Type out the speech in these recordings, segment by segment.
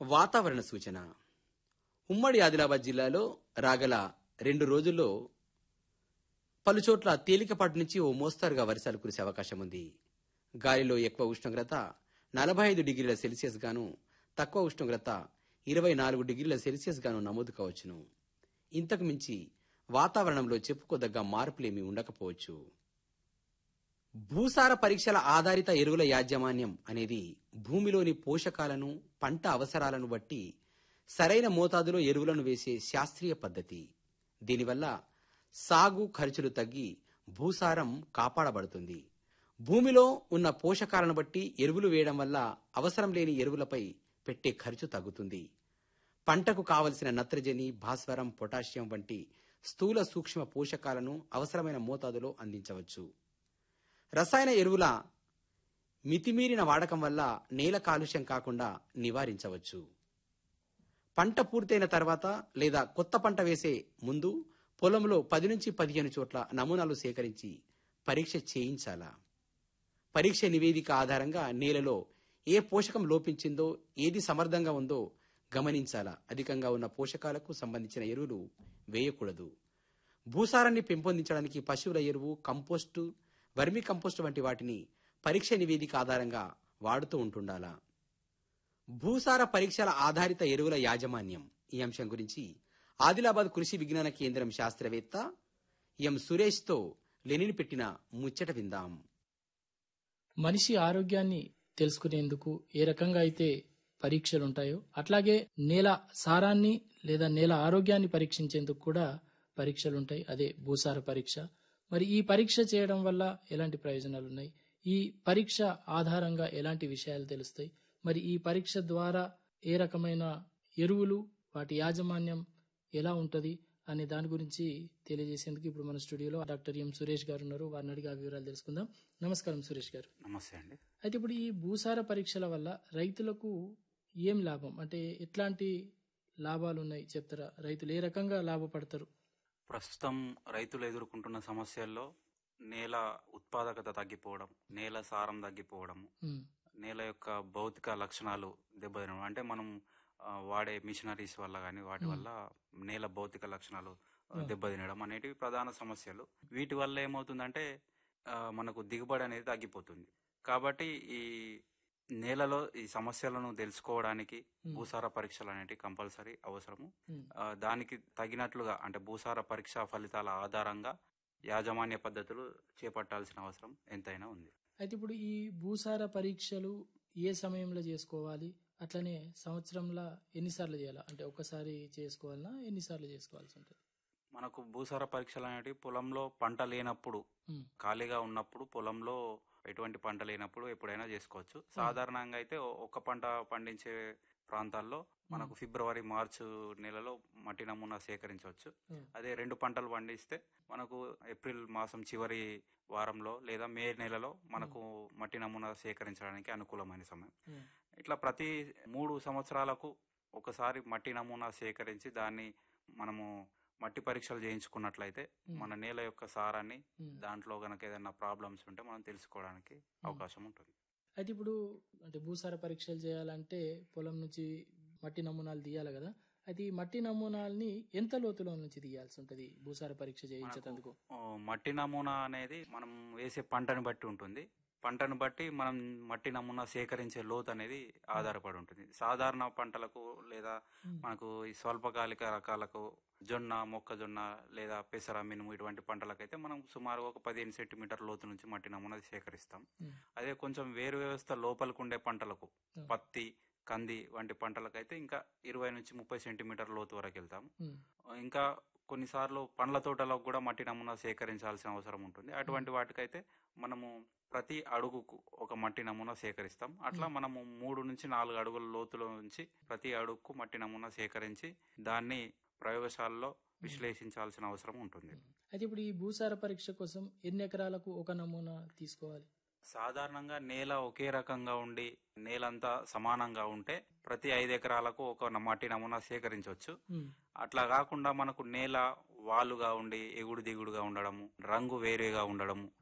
వాతావరణ సూచన ఉమ్మడి ఆదిలాబాద్ జిల్లాలో రాగల రెండు రోజుల్లో పలుచోట్ల తేలికపాటి నుంచి ఓ మోస్తరుగా వర్షాలు కురిసే అవకాశం ఉంది గాలిలో ఎక్కువ ఉష్ణోగ్రత నలభై ఐదు డిగ్రీల సెల్సియస్ గాను తక్కువ ఉష్ణోగ్రత ఇరవై నాలుగు డిగ్రీల సెల్సియస్ గాను నమోదు కావచ్చును ఇంతకు మించి వాతావరణంలో చెప్పుకోదగ్గ మార్పులేమీ ఉండకపోవచ్చు భూసార పరీక్షల ఆధారిత ఎరువుల యాజమాన్యం అనేది భూమిలోని పోషకాలను పంట అవసరాలను బట్టి సరైన మోతాదులో ఎరువులను వేసే శాస్త్రీయ పద్ధతి దీనివల్ల సాగు ఖర్చులు తగ్గి భూసారం కాపాడబడుతుంది భూమిలో ఉన్న పోషకాలను బట్టి ఎరువులు వేయడం వల్ల అవసరం లేని ఎరువులపై పెట్టే ఖర్చు తగ్గుతుంది పంటకు కావలసిన నత్రజని భాస్వరం పొటాషియం వంటి స్థూల సూక్ష్మ పోషకాలను అవసరమైన మోతాదులో అందించవచ్చు రసాయన ఎరువుల మితిమీరిన వాడకం వల్ల నేల కాలుష్యం కాకుండా నివారించవచ్చు పంట పూర్తయిన తర్వాత లేదా కొత్త పంట వేసే ముందు పొలంలో పది నుంచి పదిహేను చోట్ల నమూనాలు సేకరించి పరీక్ష చేయించాలా పరీక్ష నివేదిక ఆధారంగా నేలలో ఏ పోషకం లోపించిందో ఏది సమర్థంగా ఉందో గమనించాలా అధికంగా ఉన్న పోషకాలకు సంబంధించిన ఎరువులు వేయకూడదు భూసారాన్ని పెంపొందించడానికి పశువుల ఎరువు కంపోస్టు వర్మి కంపోస్టు వంటి వాటిని పరీక్ష నివేదిక ఆధారంగా వాడుతూ ఉంటుండాలా భూసార పరీక్షల ఆధారిత ఎరువుల యాజమాన్యం ఈ అంశం గురించి ఆదిలాబాద్ కృషి విజ్ఞాన కేంద్రం శాస్త్రవేత్త ఎం సురేష్తో లెనిన్ పెట్టిన ముచ్చట విందాం మనిషి ఆరోగ్యాన్ని తెలుసుకునేందుకు ఏ రకంగా అయితే పరీక్షలు ఉంటాయో అట్లాగే నేల సారాన్ని లేదా నేల ఆరోగ్యాన్ని పరీక్షించేందుకు కూడా పరీక్షలు ఉంటాయి అదే భూసార పరీక్ష మరి ఈ పరీక్ష చేయడం వల్ల ఎలాంటి ప్రయోజనాలు ఉన్నాయి ఈ పరీక్ష ఆధారంగా ఎలాంటి విషయాలు తెలుస్తాయి మరి ఈ పరీక్ష ద్వారా ఏ రకమైన ఎరువులు వాటి యాజమాన్యం ఎలా ఉంటది అనే దాని గురించి తెలియజేసేందుకు ఇప్పుడు మన స్టూడియోలో డాక్టర్ ఎం సురేష్ గారు ఉన్నారు వారిని అడిగి ఆ వివరాలు తెలుసుకుందాం నమస్కారం సురేష్ గారు నమస్తే అండి అయితే ఇప్పుడు ఈ భూసార పరీక్షల వల్ల రైతులకు ఏం లాభం అంటే ఎట్లాంటి లాభాలు ఉన్నాయి చెప్తారా రైతులు ఏ రకంగా లాభపడతారు ప్రస్తుతం రైతులు ఎదుర్కొంటున్న సమస్యల్లో నేల ఉత్పాదకత తగ్గిపోవడం నేల సారం తగ్గిపోవడం ఉమ్, నేల యొక్క భౌతిక లక్షణాలు దెబ్బతినడం అంటే మనం ఆ, వాడే మిషనరీస్ వల్ల కానీ వాటి మ్మ్. వల్ల నేల భౌతిక లక్షణాలు ఆ, మ్మ్. దెబ్బతినడం అనేటివి ప్రధాన సమస్యలు వీటి వల్ల ఏమవుతుందంటే ఆ, మనకు దిగుబడి అనేది తగ్గిపోతుంది కాబట్టి ఈ నేలలో ఈ సమస్యలను తెలుసుకోవడానికి ఉమ్, భూసార పరీక్షలు అనేటివి కంపల్సరీ అవసరము ఉమ్, ఆ, దానికి తగినట్లుగా అంటే భూసార పరీక్ష ఫలితాల ఆధారంగా యాజమాన్య పద్ధతులు చేపట్టాల్సిన అవసరం ఎంతైనా ఉంది అయితే ఇప్పుడు ఈ భూసార పరీక్షలు ఏ సమయంలో చేసుకోవాలి అట్లనే సంవత్సరంలో ఎన్నిసార్లు చేయాలా అంటే ఒక్కసారి చేసుకోవాలన్నా ఎన్నిసార్లు చేసుకోవాల్సి ఉంటుంది మనకు భూసార పరీక్షలు అనేటివి పొలంలో పంట లేనప్పుడు ఉమ్, ఖాళీగా ఉన్నప్పుడు పొలంలో ఎటువంటి పంట లేనప్పుడు ఎప్పుడైనా చేసుకోవచ్చు సాధారణంగా అయితే ఒ- ఒక పంట పండించే ప్రాంతాల్లో మనకు ఫిబ్రవరి మార్చి నెలలో మట్టి నమూనా సేకరించవచ్చు ఉమ్, అదే రెండు పంటలు పండిస్తే మనకు ఏప్రిల్ మాసం చివరి వారంలో లేదా మే నెలలో మనకు మట్టి నమూనా సేకరించడానికి అనుకూలమైన సమయం ఉమ్, ఇట్లా ప్రతి మూడు సంవత్సరాలకు ఒకసారి మట్టి నమూనా సేకరించి దాన్ని మనము మట్టి పరీక్షలు చేయించుకున్నట్లయితే ఉమ్, మన నేల యొక్క సారాన్ని ఉమ్. దాంట్లో గనక ఏదైనా ప్రాబ్లమ్స్ ఉంటే మనం తెలుసుకోవడానికి అవకాశం ఉంటుంది అయితే ఇప్పుడు అంటే భూసార పరీక్షలు చేయాలంటే పొలం నుంచి మట్టి నమూనాలు తీయాలి కదా అయితే ఈ మట్టి నమూనాల్ని ఎంత లోతులో నుంచి తీయాల్సి ఉంటది భూసార పరీక్ష చేయించేందుకు ఓ, మట్టి నమూనా అనేది మనం వేసే పంటని బట్టి ఉంటుంది పంటను బట్టి మనం మట్టి నమూనా సేకరించే లోతు అనేది ఆధారపడి ఉంటుంది సాధారణ పంటలకు లేదా ఉమ్, మనకు ఈ స్వల్పకాలిక రకాలకు జొన్న మొక్కజొన్న లేదా పెసర మినుము ఇటువంటి పంటలకైతే మనం సుమారు ఒక పదిహేను సెంటీమీటర్ లోతు నుంచి మట్టి నమూనా సేకరిస్తాం ఉమ్, అదే కొంచెం వేరు వ్యవస్థ లోపలికి ఉండే పంటలకు ఉమ్, పత్తి కంది వంటి పంటలకైతే ఇంకా ఇరవై నుంచి ముప్పై సెంటీమీటర్ లోతు వరకు వెళ్తాం ఉమ్, ఇంకా కొన్నిసార్లు పండ్ల తోటలకు కూడా మట్టి నమూనా సేకరించాల్సిన అవసరం ఉంటుంది అటువంటి వాటికైతే మనము ప్రతి అడుగుకు ఒక మట్టి నమూనా సేకరిస్తాం అట్లా మ్మ్. మనము మూడు నుంచి నాలుగు అడుగుల లోతులో నుంచి ప్రతి అడుగుకు మట్టి నమూనా సేకరించి దాన్ని ప్రయోగశాలలో విశ్లేషించాల్సిన అవసరం ఉంటుంది అయితే ఇప్పుడు ఈ భూసార పరీక్ష కోసం ఎన్ని ఎకరాలకు ఒక నమూనా తీసుకోవాలి సాధారణంగా నేల ఒకే రకంగా ఉండి నేలంతా సమానంగా ఉంటే ప్రతి ఐదు ఎకరాలకు ఒక న- మట్టి నమూనా సేకరించవచ్చు ఉమ్, అట్లా కాకుండా మనకు నేల వాలుగా ఉండి ఎగుడు దిగుడుగా ఉండడము రంగు వేరేగా ఉండడము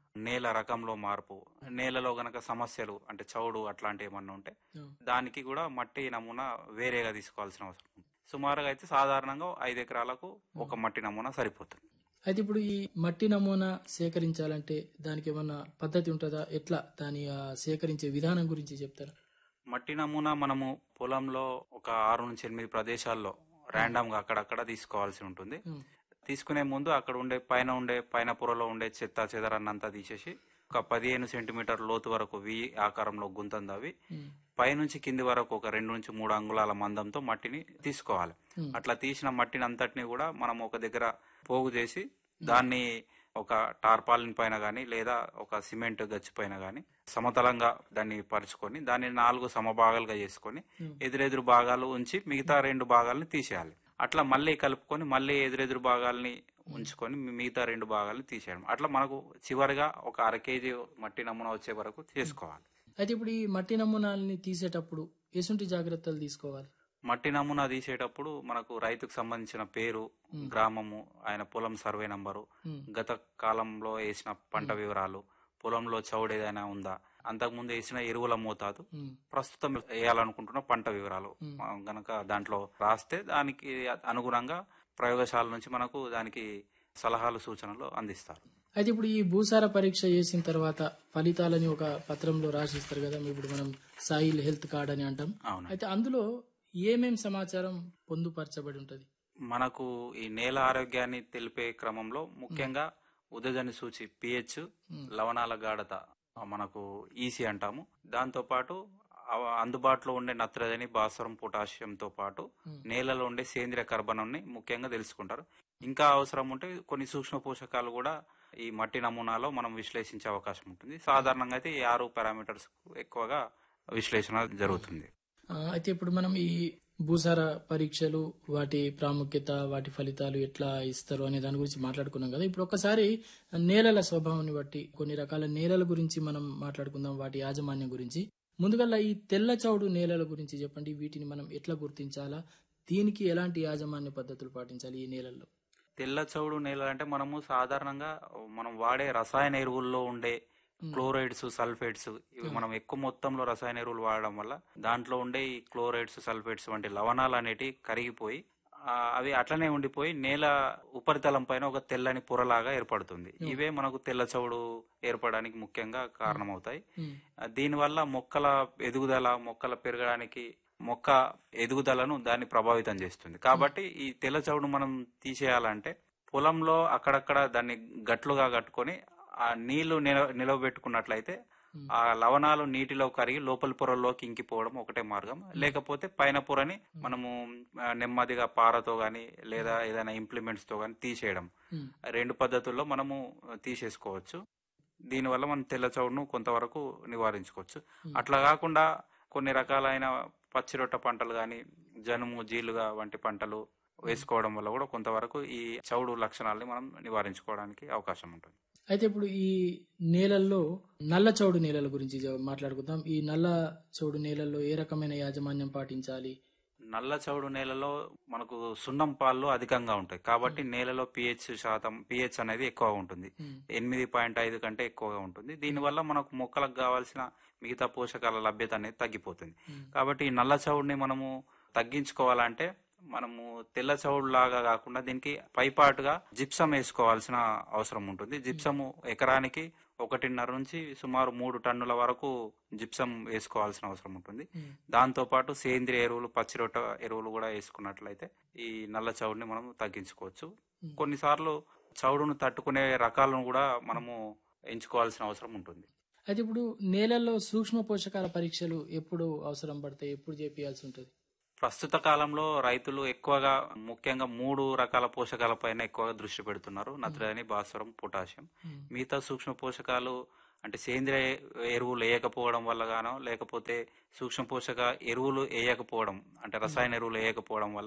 నేల రకంలో మార్పు నేలలో గనక సమస్యలు అంటే చౌడు అట్లాంటివి ఏమన్నా ఉంటే ఉమ్. దానికి కూడా మట్టి నమూనా వేరేగా తీసుకోవాల్సిన అవసరం ఉంది సుమారుగా అయితే సాధారణంగా ఐదు ఎకరాలకు ఒక మట్టి నమూనా సరిపోతుంది అయితే ఇప్పుడు ఈ మట్టి నమూనా సేకరించాలంటే దానికి ఏమన్నా పద్ధతి ఉంటుందా ఎట్లా దాని ఆ సేకరించే విధానం గురించి చెప్తారా మట్టి నమూనా మనము పొలంలో ఒక ఆరు నుంచి ఎనిమిది ప్రదేశాల్లో ర్యాండమ్ గా అక్కడక్కడ తీసుకోవాల్సి ఉంటుంది ఉమ్. తీసుకునే ముందు అక్కడ ఉండే పైన ఉండే పైన పొరలో ఉండే చెత్త చెదరన్నంతా తీసేసి ఒక పదిహేను సెంటీమీటర్ లోతు వరకు వి ఆకారంలో గుంతం తవ్వి ఉమ్. పైనుంచి కింది వరకు ఒక రెండు నుంచి మూడు అంగుళాల మందంతో మట్టిని తీసుకోవాలి ఉమ్. అట్లా తీసిన మట్టిని అంతటిని కూడా మనం ఒక దగ్గర పోగు చేసి దాన్ని ఒక టార్పాలిన్ పైన గాని లేదా ఒక సిమెంట్ గచ్చి పైన గాని సమతలంగా దాన్ని పరుచుకొని దాన్ని నాలుగు సమభాగాలుగా చేసుకొని Hmm. ఎదురెదురు భాగాలు ఉంచి మిగతా రెండు భాగాలను తీసేయాలి అట్లా మళ్ళీ కలుపుకొని మళ్ళీ ఎదురెదురు భాగాల్ని ఉంచుకొని మి- మిగతా రెండు భాగాలను తీసేయడం అట్లా మనకు చివరిగా ఒక అర కేజీ మట్టి నమూనా వచ్చే వరకు చేసుకోవాలి అయితే ఇప్పుడు ఈ మట్టి నమూనాలని తీసేటప్పుడు ఎసుంటి జాగ్రత్తలు తీసుకోవాలి మట్టి నమూనా తీసేటప్పుడు మనకు రైతుకు సంబంధించిన పేరు Hmm. గ్రామము ఆయన పొలం సర్వే నంబరు ఉమ్. గత కాలంలో వేసిన పంట వివరాలు పొలంలో చౌడు ఏదైనా ఉందా అంతకుముందు వేసిన ఎరువుల మోతాదు ఉమ్. ప్రస్తుతం వేయాలనుకుంటున్న పంట వివరాలు Hmm. మనం గనక దాంట్లో రాస్తే దానికి అనుగుణంగా ప్రయోగశాల నుంచి మనకు దానికి సలహాలు సూచనలు అందిస్తారు అయితే ఇప్పుడు ఈ భూసార పరీక్ష చేసిన తర్వాత ఫలితాలని ఒక పత్రంలో రాసిస్తారు కదా ఇప్పుడు మనం సాయిల్ హెల్త్ కార్డ్ అని అంటాం అవును అయితే అందులో ఏమేం సమాచారం పొందుపరచబడి ఉంటది మనకు ఈ నేల ఆరోగ్యాన్ని తెలిపే క్రమంలో ముఖ్యంగా ఉదజని సూచి పిహెచ్ ఉమ్. లవణాల గాఢత ఆ, మనకు ఈసీ అంటాము దాంతో పాటు ఆ- అందుబాటులో ఉండే నత్రజని భాస్వరం పొటాషియంతో పాటు ఉమ్. నేలలో ఉండే సేంద్రియ కర్బనాన్ని ముఖ్యంగా తెలుసుకుంటారు ఇంకా అవసరం ఉంటే కొన్ని సూక్ష్మ పోషకాలు కూడా ఈ మట్టి నమూనాలో మనం విశ్లేషించే అవకాశం ఉంటుంది సాధారణంగా అయితే ఈ ఆరు పారామీటర్స్ ఎక్కువగా విశ్లేషణ జరుగుతుంది ఆ, అయితే ఇప్పుడు మనం ఈ భూసార పరీక్షలు వాటి ప్రాముఖ్యత వాటి ఫలితాలు ఎట్లా ఇస్తారు అనే దాని గురించి మాట్లాడుకున్నాం కదా ఇప్పుడు ఒకసారి నేలల స్వభావాన్ని బట్టి కొన్ని రకాల నేలల గురించి మనం మాట్లాడుకుందాం వాటి యాజమాన్యం గురించి ముందుగా ఈ తెల్ల చౌడు నేలల గురించి చెప్పండి వీటిని మనం ఎట్లా గుర్తించాలా దీనికి ఎలాంటి యాజమాన్య పద్ధతులు పాటించాలి ఈ నేలల్లో తెల్ల చౌడు నేల అంటే మనము సాధారణంగా మనం వాడే రసాయన ఎరువుల్లో ఉండే క్లోరైడ్స్ సల్ఫేట్స్ ఇవి మనం ఎక్కువ మొత్తంలో రసాయన ఎరువులు వాడడం వల్ల దాంట్లో ఉండే ఈ క్లోరైడ్స్ సల్ఫేట్స్ వంటి లవణాలు అనేటివి కరిగిపోయి ఆ, అవి అట్లనే ఉండిపోయి నేల ఉపరితలం పైన ఒక తెల్లని పొరలాగా ఏర్పడుతుంది ఇవే మనకు తెల్ల చౌడు ఏర్పడడానికి ముఖ్యంగా కారణమవుతాయి ఉమ్, ఆ, దీనివల్ల మొక్కల ఎదుగుదల మొక్కల పెరగడానికి మొక్క ఎదుగుదలను దాన్ని ప్రభావితం చేస్తుంది కాబట్టి ఈ తెల్ల చౌడు మనం తీసేయాలంటే పొలంలో అక్కడక్కడ దాన్ని గట్లుగా కట్టుకొని ఆ నీళ్లు నిల నిలవబెట్టుకున్నట్లయితే ఆ లవణాలు నీటిలో కరిగి లోపలి పొరల్లోకి ఇంకిపోవడం ఒకటే మార్గం లేకపోతే పైన పొరని మనము ఆ, నెమ్మదిగా పారతో గాని లేదా ఏదైనా ఇంప్లిమెంట్స్ తో గాని తీసేయడం ఉమ్, రెండు పద్ధతుల్లో మనము తీసేసుకోవచ్చు దీనివల్ల మనం తెల్ల చౌడును కొంతవరకు నివారించుకోవచ్చు అట్లా కాకుండా కొన్ని రకాలైన పచ్చిరొట్ట పంటలు కానీ జనుము జీలుగా వంటి పంటలు వేసుకోవడం వల్ల కూడా కొంతవరకు ఈ చౌడు లక్షణాలని మనం నివారించుకోవడానికి అవకాశం ఉంటుంది అయితే ఇప్పుడు ఈ నేలల్లో నల్ల చౌడు నేలల గురించి జ- మాట్లాడుకుందాం ఈ నల్ల చౌడు నేలల్లో ఏ రకమైన యాజమాన్యం పాటించాలి నల్ల చౌడు నేలలో మనకు సున్నం పాలు అధికంగా ఉంటాయి కాబట్టి నేలలో పిహెచ్ శాతం పిహెచ్ అనేది ఎక్కువ ఉంటుంది ఉమ్, ఎనిమిది పాయింట్ ఐదు కంటే ఎక్కువగా ఉంటుంది దీనివల్ల మనకు మొక్కలకు కావాల్సిన మిగతా పోషకాల లభ్యత అనేది తగ్గిపోతుంది ఉమ్, కాబట్టి ఈ నల్ల చౌడుని మనము తగ్గించుకోవాలంటే మనము తెల్ల చౌడు లాగా కాకుండా దీనికి పైపాటుగా జిప్సం వేసుకోవాల్సిన అవసరం ఉంటుంది జిప్సము ఎకరానికి ఒకటిన్నర నుంచి సుమారు మూడు టన్నుల వరకు జిప్సం వేసుకోవాల్సిన అవసరం ఉంటుంది ఉమ్, దాంతో పాటు సేంద్రియ ఎరువులు పచ్చిరొట్ట ఎరువులు కూడా వేసుకున్నట్లయితే ఈ నల్ల చౌడుని మనం తగ్గించుకోవచ్చు ఉమ్. కొన్నిసార్లు చౌడును తట్టుకునే రకాలను కూడా మనము ఎంచుకోవాల్సిన అవసరం ఉంటుంది అయితే ఇప్పుడు నేలల్లో సూక్ష్మ పోషకాల పరీక్షలు ఎప్పుడు అవసరం పడతాయి ఎప్పుడు చేపియాల్సి ఉంటుంది ప్రస్తుత కాలంలో రైతులు ఎక్కువగా ముఖ్యంగా మూడు రకాల పోషకాల పైన ఎక్కువగా దృష్టి పెడుతున్నారు నత్రజని భాస్వరం పొటాషియం ఉమ్, మిగతా సూక్ష్మ పోషకాలు అంటే సేంద్రియ ఎరువులు వేయకపోవడం వల్ల గానో లేకపోతే సూక్ష్మ పోషక ఎరువులు వేయకపోవడం అంటే రసాయన ఎరువులు వేయకపోవడం వల్ల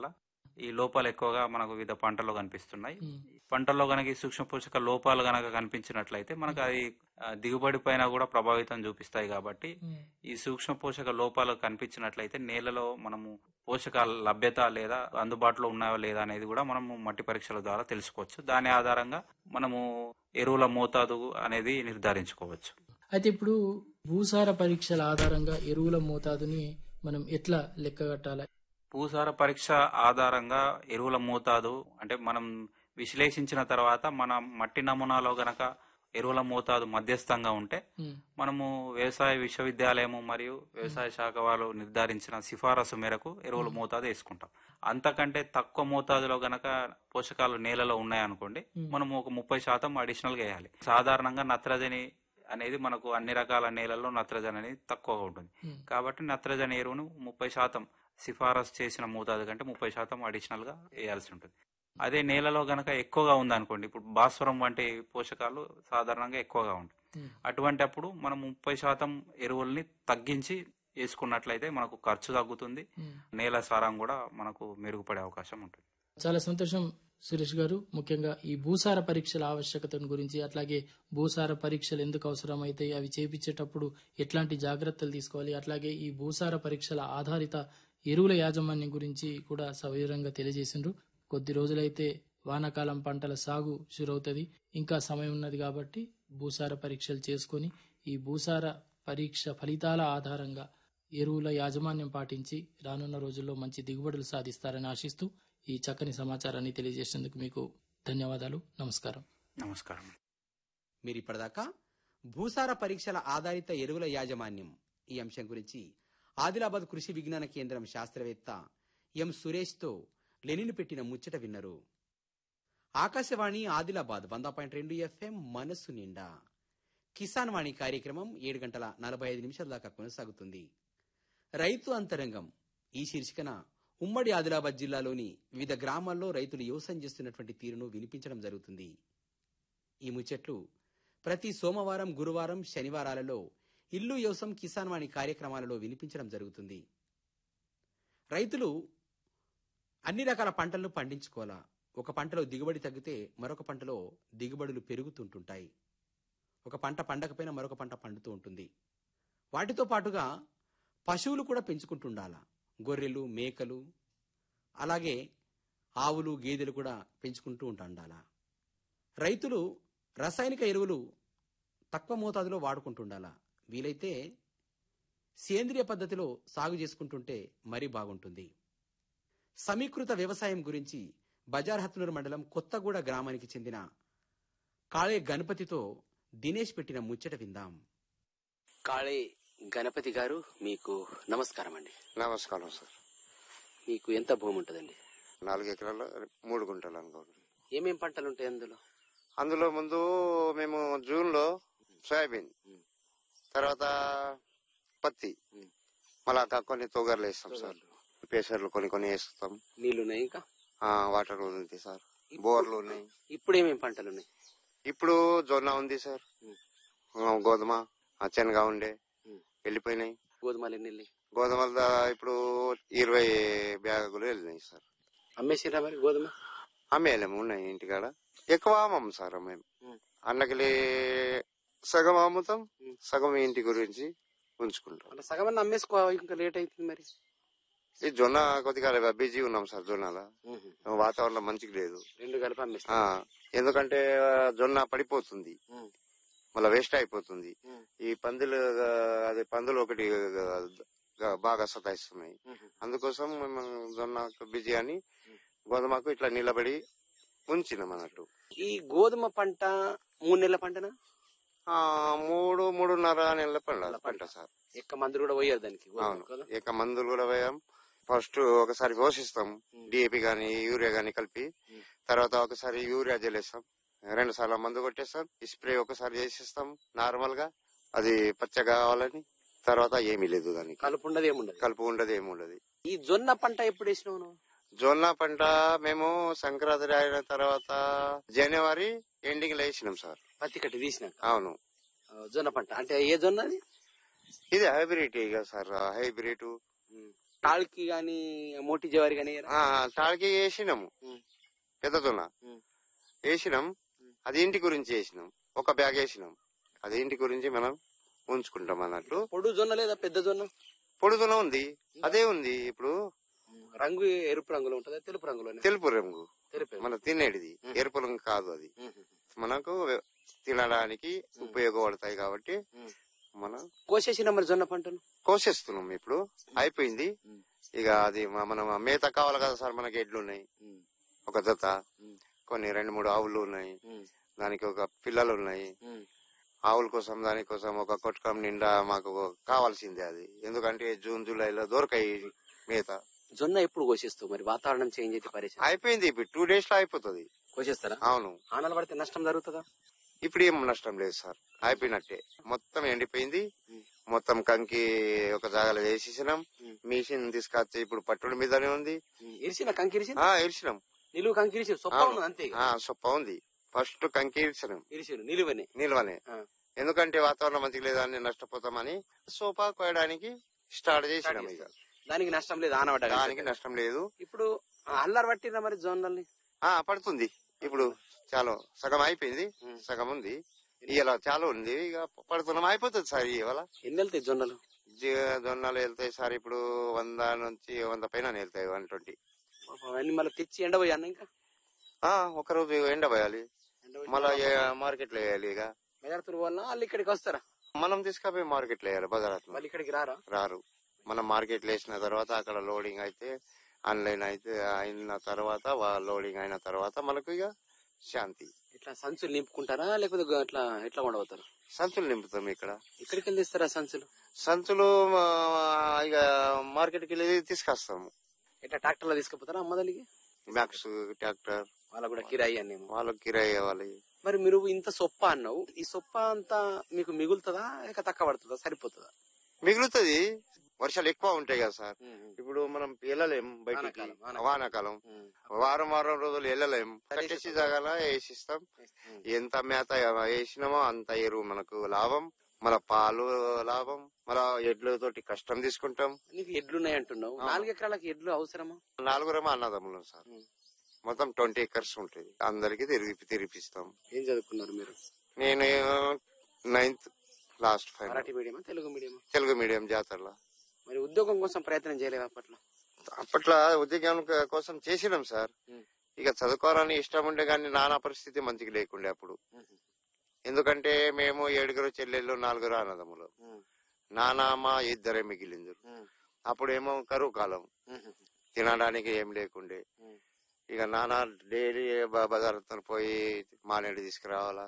ఈ లోపాలు ఎక్కువగా మనకు వివిధ పంటల్లో కనిపిస్తున్నాయి ఉమ్, పంటల్లో కనుక ఈ సూక్ష్మ పోషక లోపాలు కనుక కనిపించినట్లయితే మనకు అది ఆ, దిగుబడి పైన కూడా ప్రభావితం చూపిస్తాయి కాబట్టి ఉమ్, ఈ సూక్ష్మ పోషక లోపాలు కనిపించినట్లయితే నేలలో మనము పోషకాల లభ్యత లేదా అందుబాటులో ఉన్నాయా లేదా అనేది కూడా మనము మట్టి పరీక్షల ద్వారా తెలుసుకోవచ్చు దాని ఆధారంగా మనము ఎరువుల మోతాదు అనేది నిర్ధారించుకోవచ్చు అయితే ఇప్పుడు భూసార పరీక్షల ఆధారంగా ఎరువుల మోతాదుని మనం ఎట్లా లెక్క కట్టాలి భూసార పరీక్ష ఆధారంగా ఎరువుల మోతాదు అంటే మనం విశ్లేషించిన తర్వాత మన మట్టి నమూనాలో గనక ఎరువుల మోతాదు మధ్యస్థంగా ఉంటే ఉమ్, మనము వ్యవసాయ విశ్వవిద్యాలయము మరియు వ్యవసాయ శాఖ వాళ్ళు నిర్ధారించిన సిఫారసు మేరకు ఎరువుల మోతాదు వేసుకుంటాం అంతకంటే తక్కువ మోతాదులో గనక పోషకాలు నేలలో ఉన్నాయనుకోండి మనము ఒక ముప్పై శాతం అడిషనల్ గా వేయాలి సాధారణంగా నత్రజని అనేది మనకు అన్ని రకాల నేలల్లో నత్రజని అనేది తక్కువగా ఉంటుంది ఉమ్, కాబట్టి నత్రజని ఎరువును ముప్పై శాతం సిఫారసు చేసిన మోతాదు కంటే ముప్పై శాతం అడిషనల్ గా వేయాల్సి ఉంటుంది అదే నేలలో గనక ఎక్కువగా ఉందనుకోండి ఇప్పుడు భాస్వరం వంటి పోషకాలు సాధారణంగా ఎక్కువగా ఉంటాయి ఉమ్. అటువంటి అప్పుడు మనం ముప్పై శాతం ఎరువుల్ని తగ్గించి వేసుకున్నట్లయితే మనకు ఖర్చు తగ్గుతుంది ఉమ్. నేల సారం కూడా మనకు మెరుగుపడే అవకాశం ఉంటుంది చాలా సంతోషం సురేష్ గారు ముఖ్యంగా ఈ భూసార పరీక్షల ఆవశ్యకతను గురించి అట్లాగే భూసార పరీక్షలు ఎందుకు అవసరమైతాయి అవి చేపించేటప్పుడు ఎట్లాంటి జాగ్రత్తలు తీసుకోవాలి అట్లాగే ఈ భూసార పరీక్షల ఆధారిత ఎరువుల యాజమాన్యం గురించి కూడా సవివరంగా తెలియజేసిండ్రు కొద్ది రోజులైతే వానాకాలం పంటల సాగు షురవుతుంది ఇంకా సమయం ఉన్నది కాబట్టి భూసార పరీక్షలు చేసుకొని ఈ భూసార పరీక్ష ఫలితాల ఆధారంగా ఎరువుల యాజమాన్యం పాటించి రానున్న రోజుల్లో మంచి దిగుబడులు సాధిస్తారని ఆశిస్తూ ఈ చక్కని సమాచారాన్ని తెలియజేసినందుకు మీకు ధన్యవాదాలు నమస్కారం నమస్కారం మీరు ఇప్పటిదాకా భూసార పరీక్షల ఆధారిత ఎరువుల యాజమాన్యం ఈ అంశం గురించి ఆదిలాబాద్ కృషి విజ్ఞాన కేంద్రం శాస్త్రవేత్త ఎం సురేష్తో లెనిన్ పెట్టిన ముచ్చట విన్నరు ఆకాశవాణి ఆదిలాబాద్ వంద పాయింట్ రెండు ఎఫ్ఎం మనస్సు నిండా కిసాన్ వాణి కార్యక్రమం ఏడు గంటల నలభై ఐదు నిమిషాల దాకా కొనసాగుతుంది రైతు అంతరంగం ఈ శీర్షికన ఉమ్మడి ఆదిలాబాద్ జిల్లాలోని వివిధ గ్రామాల్లో రైతులు వ్యవసాయం చేస్తున్నటువంటి తీరును వినిపించడం జరుగుతుంది ఈ ముచ్చట్లు ప్రతి సోమవారం గురువారం శనివారాలలో ఇల్లు వ్యవసాయం కిసాన్ వాణి కార్యక్రమాలలో వినిపించడం జరుగుతుంది రైతులు అన్ని రకాల పంటలను పండించుకోవాలా ఒక పంటలో దిగుబడి తగ్గితే మరొక పంటలో దిగుబడులు పెరుగుతుంటుంటాయి ఒక పంట పండకపోయినా మరొక పంట పండుతూ ఉంటుంది వాటితో పాటుగా పశువులు కూడా పెంచుకుంటుండాల గొర్రెలు మేకలు అలాగే ఆవులు గేదెలు కూడా పెంచుకుంటూ ఉంటుండాల రైతులు రసాయనిక ఎరువులు తక్కువ మోతాదులో వాడుకుంటుండాల వీలైతే సేంద్రియ పద్ధతిలో సాగు చేసుకుంటుంటే మరీ బాగుంటుంది సమీకృత వ్యవసాయం గురించి బజార్ హత్నూరు మండలం కొత్తగూడ గ్రామానికి చెందిన కాళే గణపతితో దినేష్ పెట్టిన ముచ్చట విందాం కాళే గణపతి గారు మీకు నమస్కారం అండి నమస్కారం సార్ మీకు ఎంత భూమి ఉంటుందండి నాలుగు ఎకరాలు మూడు గుంటలు అనుకోండి ఏమేం పంటలు ఉంటాయి అందులో అందులో ముందు మేము జూన్ లో సోయాబీన్ తర్వాత పత్తి మళ్ళా కా- కొన్ని తొగర్లు వేస్తాం సార్ పేసర్లు కొన్ని కొన్ని వేస్తాం నీళ్లు ఉన్నాయి ఇంకా ఆ, వాటర్ ఉంది సార్ బోర్లు ఉన్నాయి ఇప్పుడు ఏమేం పంటలు ఉన్నాయి ఇప్పుడు జొన్న ఉంది సార్ ఆ, గోధుమ ఆ, శనగ ఉండే వెళ్ళిపోయినాయి గోధుమలు ఎన్ని వెళ్ళి గోధుమల దా- ఇప్పుడు ఇరవై బ్యాగులు వెళ్ళినాయి సార్ అమ్మేసిరా మరి గోధుమ అమ్మేలేము ఉన్నాయి ఇంటికాడ ఎక్కువ అమ్మం సార్ మేము ఉం. అన్నకిలే సగం అమ్ముతాం సగం ఇంటి గురించి ఉంచుకుంటాం అలా సగం అన్న అమ్మేసుకో ఇంకా లేట్ అవుతుంది మరి ఈ జొన్న కొద్దిగా బిజీ ఉన్నాం సార్ జొన్నల వాతావరణం మంచిగా లేదు రెండు కలిపి అమ్మేస్తా ఆ ఎందుకంటే ఆ, జొన్న పడిపోతుంది ఉం. మళ్ళీ వేస్ట్ అయిపోతుంది ఉం. ఈ పందులు ఆ, అది పందులు ఒకటి ఆ, బాగా సతాయిస్తున్నాయి అందుకోసం మేము జొన్న బిజీ అని గోధుమకు ఇట్లా నిలబడి ఉంచినాం అన్నట్టు ఈ గోధుమ పంట మూడు నెలల పంటనా ఆ మూడు మూడున్నర నెలల పంట పంట సార్ ఎక్క మందులు కూడా పోయారు దానికి గోధుమ అవును కదా? ఇక మందులు కూడా వేయం ఫస్ట్ ఒకసారి పోషిస్తాం డిఏపి గాని యూరియా గాని కలిపి తర్వాత ఒకసారి యూరియా జల్లేస్తాం రెండు సార్లు మందు కొట్టేస్తాం స్ప్రే ఒకసారి చేసిస్తాం నార్మల్ గా అది పచ్చగా కావాలని తర్వాత ఏమీ లేదు దానికి కలుపు ఉండదు ఏముండదు కలుపు ఉండదు ఏమి ఉండదు ఈ జొన్న పంట ఎప్పుడు వేసినావు నువ్వు జొన్న పంట మేము సంక్రాంతి అయిన తర్వాత జనవరి ఎండింగ్ లో వేసినాం సార్ పత్తి కట్టి తీసినాక అవును ఆ, జొన్న పంట అంటే ఏ జొన్న అది ఇది హైబ్రిడ్ ఇక సార్ హైబ్రిడ్ తాళ్ళకి గాని మోటి జవారి గాని ఆ, తాళకి వేసినాము ఉం. పెద్ద జొన్న ఉం. వేసినాం ఉం. అది ఇంటి గురించి వేసినాం ఒక బ్యాగ్ వేసినాం అది ఇంటి గురించి మనం ఉంచుకుంటాం అన్నట్టు పొడు జొన్న లేదా పెద్ద జొన్న పొడి జొన్న ఉంది అదే ఉంది ఇప్పుడు రంగు ఎరుపు రంగులో ఉంటదా తెలుపు రంగులో తెలుపు రంగు తెలుపు మన తినేటిది ఉం. ఎరుపు రంగు కాదు అది ఉం. మనకు తినడానికి ఉం. ఉపయోగపడతాయి కాబట్టి ఉం. మనం కోసేసిన మరి జొన్న పంటను కోసేస్తున్నాం ఇప్పుడు అయిపోయింది ఉం. ఇక అది మ- మనం మేత కావాలి కదా సార్ మనకి ఎడ్లు ఉన్నాయి ఒక జత ఉం. కొన్ని రెండు మూడు ఆవులు ఉన్నాయి ఉం. దానికి ఒక పిల్లలు ఉన్నాయి ఉం. ఆవుల కోసం దానికోసం ఒక కొట్టకం నిండా మాకు కావాల్సిందే అది ఎందుకంటే జూన్ జూలైలో దొరకాయి మేత జొన్న ఎప్పుడు కోసేస్తావు మరి వాతావరణం చేంజ్ అయితే పరిస్థితి అయిపోయింది ఇప్పుడు టూ డేస్ లో అయిపోతుంది కోసేస్తారా అవును ఆనలు పడితే నష్టం జరుగుతుందా ఇప్పుడు ఏం నష్టం లేదు సార్ అయిపోయినట్టే మొత్తం ఎండిపోయింది ఉం. మొత్తం కంకి ఒక జాగాలో వేసేసినాం ఉం. మిషన్ తీసుకొచ్చి ఇప్పుడు పట్టుడి మీదనే ఉంది ఇరిసిన కంకి ఇరిసిన ఆ ఇరిసినాం నిలువు కంకి ఇరిసి సొప్ప అవును. ఉన్నది అంతే ఆ సొప్ప ఉంది ఫస్ట్ కంకి ఇరిసినాం ఇరిసిరు నిలువనే నిల్వనే ఆ. ఎందుకంటే వాతావరణం మంచిగా లేదని నష్టపోతామని సోఫా కోయడానికి స్టార్ట్ చేసినాం ఇక దానికి నష్టం లేదు ఆనబడ్డ దానికి నష్టం లేదు ఇప్పుడు ఆ అల్లరి పట్టిరా మరి జొన్నల్ని ఆ పడుతుంది ఇప్పుడు చాలా సగం అయిపోయింది ఉం. సగం ఉంది ఇవాళ చాలా ఉంది ఇక పడుతున్నాం అయిపోతుంది సార్ ఇవాళ ఎన్ని వెళ్తాయి జొన్నలు జీ- జొన్నలు వెళ్తాయి సార్ ఇప్పుడు వంద నుంచి వంద పైన వెళ్తాయి వన్ ట్వంటీ అవన్నీ మళ్ళీ తెచ్చి ఎండబోయి అన్న ఇంకా ఒక రోజు ఎండబోయాలి మళ్ళా మార్కెట్ లో వేయాలి ఇక మెజార్తుల వల్ల వాళ్ళు ఇక్కడికి వస్తారా మనం తీసుకపోయి మార్కెట్ లో వేయాలి బజార్ మళ్ళీ ఇక్కడికి రారా రారు మనం మార్కెట్ లో వేసిన తర్వాత అక్కడ లోడింగ్ అయితే ఆన్లైన్ అయితే అయిన తర్వాత వా- లోడింగ్ అయిన తర్వాత మనకు ఇక శాంతి ఇట్లా సంచులు నింపుకుంటారా లేకపోతే గ- అట్లా ఎట్లా ఉండబోతారు సంచులు నింపుతాం ఇక్కడ ఇక్కడికి వెళ్ళి ఇస్తారా సంచులు సంచులు ఆ, ఇక మార్కెట్ కి వెళ్ళి తీసుకొస్తాము ఇట్లా ట్రాక్టర్ లో తీసుకుపోతారా అమ్మదలికి మ్యాక్స్ ట్రాక్టర్ వాళ్ళకు కూడా కిరాయి అన్నీ వాళ్ళకి కిరాయి ఇవ్వాలి మరి మీరు ఇంత సొప్ప అన్నావు ఈ సొప్ప అంతా మీకు మిగులుతుందా లేక తక్కువ పడుతుందా సరిపోతుందా మిగులుతుంది వర్షాలు ఎక్కువ ఉంటాయి కదా సార్ ఇప్పుడు మనం వెళ్ళలేం బయటికి వానాకాలం, వానాకాలం. వానాకాలం వారం వారం రోజులు వెళ్ళలేం కట్టేసి జాగాల వేసిస్తాం ఎంత మేత వేసినామో అంత ఎరువు మనకు లాభం మన పాలు లాభం మన ఎడ్లతోటి కష్టం తీసుకుంటాం నీకు ఎడ్లున్నాయి అంటున్నావు ఆ. నాలుగు ఎకరాలకు ఎడ్లు అవసరమా నాలుగురమ అన్నదమ్ములం సార్ ఉం. మొత్తం ట్వంటీ ఎకర్స్ ఉంటుంది అందరికి తిరిగి తిరిపిస్తాం ఏం చదువుకున్నారు మీరు నేను నైన్త్ లాస్ట్ ఫైనల్ మరాఠీ మీడియమా తెలుగు మీడియమా తెలుగు మీడియం జాతరలో మరి ఉద్యోగం కోసం ప్రయత్నం చేయలేవు అప్పట్లో అప్పట్లో ఉద్యోగం క- కోసం చేసినాం సార్ ఉం. ఇక చదువుకోవాలని ఇష్టం ఉండే కానీ నానా పరిస్థితి మంచిగా లేకుండే అప్పుడు ఎందుకంటే మేము ఏడుగురు చెల్లెళ్ళు నాలుగురు అన్నదమ్ములు నానామ ఇద్దరే మిగిలింది అప్పుడేమో కరువు కాలం తినడానికి ఏం లేకుండే ఉం. ఇక నాన్న డైలీ బజార్తో పోయి మానేడు తీసుకురావాలా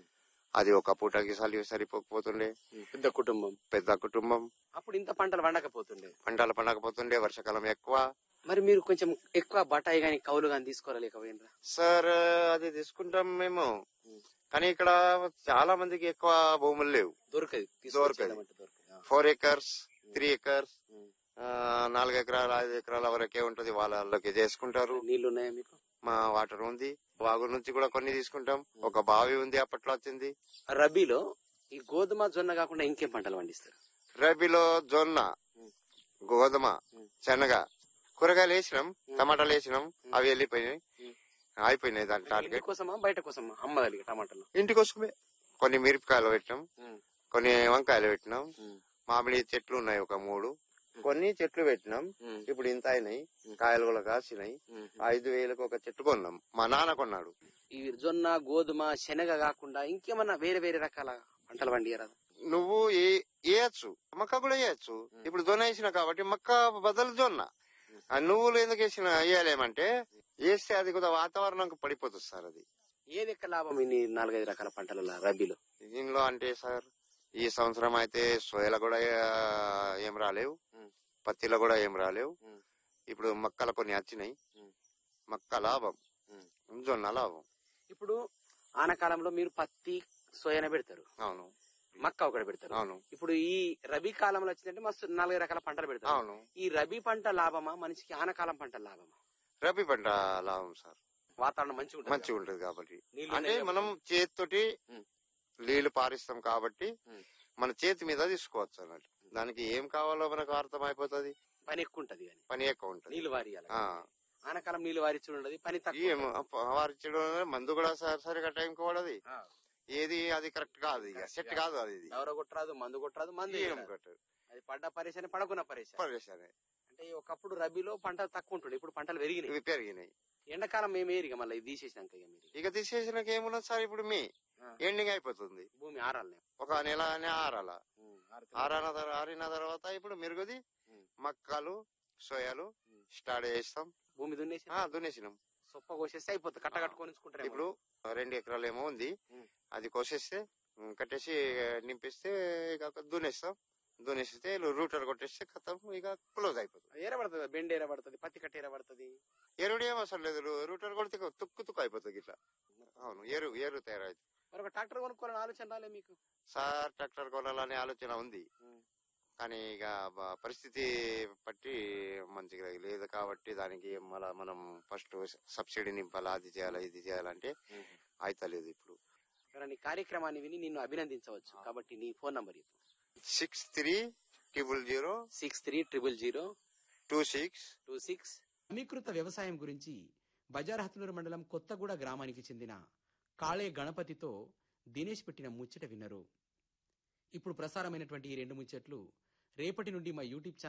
అది ఒక పూటకి సలి సరిపోకపోతుండే పెద్ద కుటుంబం పెద్ద కుటుంబం అప్పుడు ఇంత పంటలు వండకపోతుండే పంటలు పండకపోతుండే వర్షాకాలం ఎక్కువ మరి మీరు కొంచెం ఎక్కువ బటాయి గాని కౌలు గాని తీసుకోలేకపోయినరా సార్ అది తీసుకుంటాం మేము కానీ ఇక్కడ చాలా మందికి ఎక్కువ భూములు లేవు దొరకదు దొరకదు. దొరకదు ఫోర్ ఎకర్స్ త్రీ ఎకర్స్ ఉం. నాలుగు ఎకరాలు ఐదు ఎకరాల వరకే ఉంటది వాళ్ళకి చేసుకుంటారు నీళ్లు ఉన్నాయా మీకు మా వాటర్ ఉంది వాగు నుంచి కూడా కొన్ని తీసుకుంటాం ఒక బావి ఉంది అప్పట్లో వచ్చింది రబీలో ఈ గోధుమ జొన్న కాకుండా ఇంకేం పంటలు పండిస్తారు రబీలో జొన్న ఉం. గోధుమ ఉం. శనగ కూరగాయలు వేసినాం టమాటాలు వేసినాం అవి వెళ్ళిపోయినాయి ఉం. అయిపోయినాయి దాని ఇంటి టార్గెట్ కోసమా బయట కోసమా అమ్మదలిగి టమాటాలు ఇంటి కోసమే కొన్ని మిరపకాయలు పెట్టినాం కొన్ని వంకాయలు పెట్టినాం మామిడి చెట్లు ఉన్నాయి ఒక మూడు కొన్ని చెట్లు పెట్టినాం ఇప్పుడు ఇంత అయినాయి కాయలు కూడా కాసినాయి ఐదు వేలకు ఒక చెట్టు కొన్నాం మా నాన్న కొన్నాడు ఈ జొన్న గోధుమ శనగ కాకుండా ఇంకేమన్నా వేరే వేరే రకాల పంటలు పండియరాదు నువ్వు ఏ- వేయచ్చు మక్క కూడా వేయచ్చు ఇప్పుడు జొన్న వేసిన కాబట్టి మక్క బదులు జొన్న ఆ నువ్వులు ఎందుకు వేసిన వేయలేమంటే వేస్తే అది కూడా వాతావరణంకి పడిపోతుంది సార్ అది ఏది ఎక్క లాభం ఇన్ని నాలుగైదు రకాల పంటల రబీలో దీనిలో అంటే సార్ ఈ సంవత్సరం అయితే సోయల కూడా ఆ, ఏం రాలేవు ఉం. పత్తిలో కూడా ఏం రాలేవు ఉం. ఇప్పుడు మక్కలు కొన్ని వచ్చినాయి ఉం. మక్క లాభం జొన్న లాభం ఇప్పుడు ఆనకాలంలో మీరు పత్తి సోయాన పెడతారు అవును మక్క ఒకటి పెడతారు అవును ఇప్పుడు ఈ రబీ కాలంలో వచ్చిందంటే మస్తు నాలుగైదు రకాల పంటలు పెడతారు అవును ఈ రబీ పంట లాభమా మనిషికి ఆనకాలం పంట లాభమా రబీ పంట లాభం సార్ వాతావరణం మంచిగా ఉంటుంది మంచిగా ఉంటది కాబట్టి నీళ్లు అంటే ఉన్నాయి మనం చేతితోటి ఉం. నీళ్లు పారిస్తాం కాబట్టి ఉం. మన చేతి మీద తీసుకోవచ్చు అన్నట్టు దానికి ఏం కావాలో మనకు అర్థం అయిపోతుంది పని ఎక్కువ ఉంటది కానీ పని ఎక్కువ ఉంటది నీళ్లు వారియాలి ఆ. ఆనకాలం నీళ్లు వారిచ్చి ఉండదు పని తక్కువ ఏం వారిచ్చడం మందు కూడా స- సరిగా టైంకి వాడది ఆ. ఏది అది కరెక్ట్ కాదు ఇక సెట్ కాదు అది ఇది దవర కొట్టరాదు మందు కొట్టరాదు మందు ఏం వేయరాదు. కరెక్ట్ అది పడ్డ పరేషాని పడకున్న పరేషాని పరేషానే అంటే ఒకప్పుడు రబీలో పంట తక్కువ ఉంటుండే ఇప్పుడు పంటలు పెరిగినాయి ఇవి పెరిగినాయి ఎండాకాలం మేము ఏరిగా మళ్ళీ ఇది తీసేసినాక ఇక మీరు ఇక తీసేసినాక ఏమున్నది సార్ ఇప్పుడు మీ ఆ. ఎండింగ్ అయిపోతుంది భూమి ఆరాలనే ఒక నెల అనే ఆరాల ఆరాన తర్వా- ఆరిన తర్వాత ఇప్పుడు మెరుగుది ఉమ్. మక్కలు సోయాలు ఉమ్. స్టార్ట్ చేస్తాం భూమి దున్నేసి ఆ, దున్నేసినాం సొప్ప కోసేస్తే అయిపోతుంది కట్ట కట్టుకొని ఉంచుకుంటారు ఇప్పుడు రెండు ఎకరాలు ఏమో ఉంది ఉమ్. అది కోసేస్తే ఉమ్, కట్టేసి నింపిస్తే ఇక దున్నేస్తాం దున్నేస్తే రూటర్ కొట్టేస్తే ఖతం ఇక క్లోజ్ అయిపోతుంది ఏరబడుతుంది బెండ్ ఏరబడుతుంది పత్తి కట్ట ఏరబడుతుంది ఎరుడు ఏం అవసరం లేదు రు- రూటర్ కొడితే తుక్కు తుక్కు అయిపోతుంది ఇట్లా అవును ఎరు ఎరు తయారైంది మరి ఒక ట్రాక్టర్ కొనుక్కోవాలని ఆలోచన రాలే మీకు సార్ ట్రాక్టర్ కొనాలనే ఆలోచన ఉంది ఉమ్. కానీ ఇక బ- పరిస్థితి బట్టి మంచిగా లేదు కాబట్టి దానికి మళ్ళా మనం ఫస్ట్ సబ్సిడీ నింపాలి అది చేయాలి ఇది చేయాలంటే అయితలేదు ఇప్పుడు మరి నీ కార్యక్రమాన్ని విని నిన్ను అభినందించవచ్చు కాబట్టి నీ ఫోన్ నంబర్ చెప్పు six three triple zero six three triple zero two six two six సమీకృత వ్యవసాయం గురించి బజార్ హత్నూరు మండలం కొత్తగూడ గ్రామానికి చెందిన కాళే గణపతితో దినేష్ పెట్టిన ముచ్చట విన్నరు ఇప్పుడు ప్రసారమైనటువంటి ఈ రెండు ముచ్చట్లు రేపటి నుండి మా యూట్యూబ్ ఛానల్